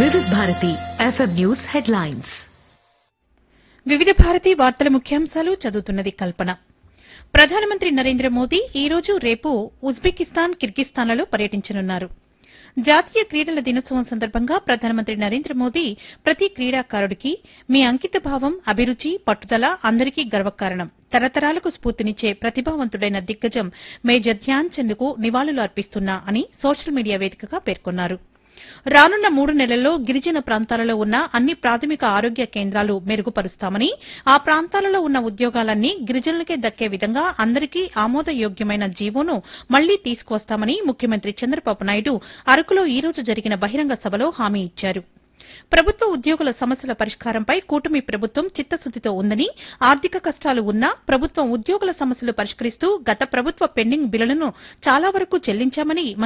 వివిధ Bharati FM news headlines వివిధ భారతి వార్తల ముఖ్యాంశాలు చదువుతున్నది కల్పన ప్రధానమంత్రి నరేంద్ర మోదీ ఈ రోజు రేపు ఉజ్బెకిస్తాన్ కిర్గిస్తాన్లలో పర్యటించనున్నారు జాతీయ క్రీడల దినోత్సవం సందర్భంగా ప్రధానమంత్రి నరేంద్ర మోదీ ప్రతి క్రీడాకారుడికి మీ అంకిత భావం అభిరుచి పట్టుదల అందరికీ గర్వకారణం తరతరాలకు స్ఫూర్తినిచ్చే ప్రతిభావంతుడైన దిగ్గజం మేజర్ ధ్యాన్ చంద్కు నివాళులు అర్పిస్తున్నా అని సోషల్ మీడియా వేదికగా పేర్కొన్నారు రానున్న మూడు నెలల్లో గిరిజన ప్రాంతాలలో ఉన్న అన్ని ప్రాథమిక ఆరోగ్య కేంద్రాలు మెరుగుపరుస్తామని ఆ ప్రాంతాలలో ఉన్న ఉద్యోగాలన్నీ గిరిజనులకే దక్కే విధంగా అందరికీ ఆమోదయోగ్యమైన జీవోను మళ్లీ తీసుకువస్తామని ముఖ్యమంత్రి చంద్రబాబు నాయుడు అరకులో ఈ రోజు జరిగిన బహిరంగ సభలో హామీ ఇచ్చారు ప్రభుత్వ ఉద్యోగుల సమస్యల పరిష్కారంపై కూటమి ప్రభుత్వం చిత్తశుద్దితో ఉందని ఆర్థిక కష్టాలు ఉన్నా ప్రభుత్వం ఉద్యోగుల సమస్యలు పరిష్కరిస్తూ గత ప్రభుత్వ పెండింగ్ బిల్లులను చాలా వరకు చెల్లించామని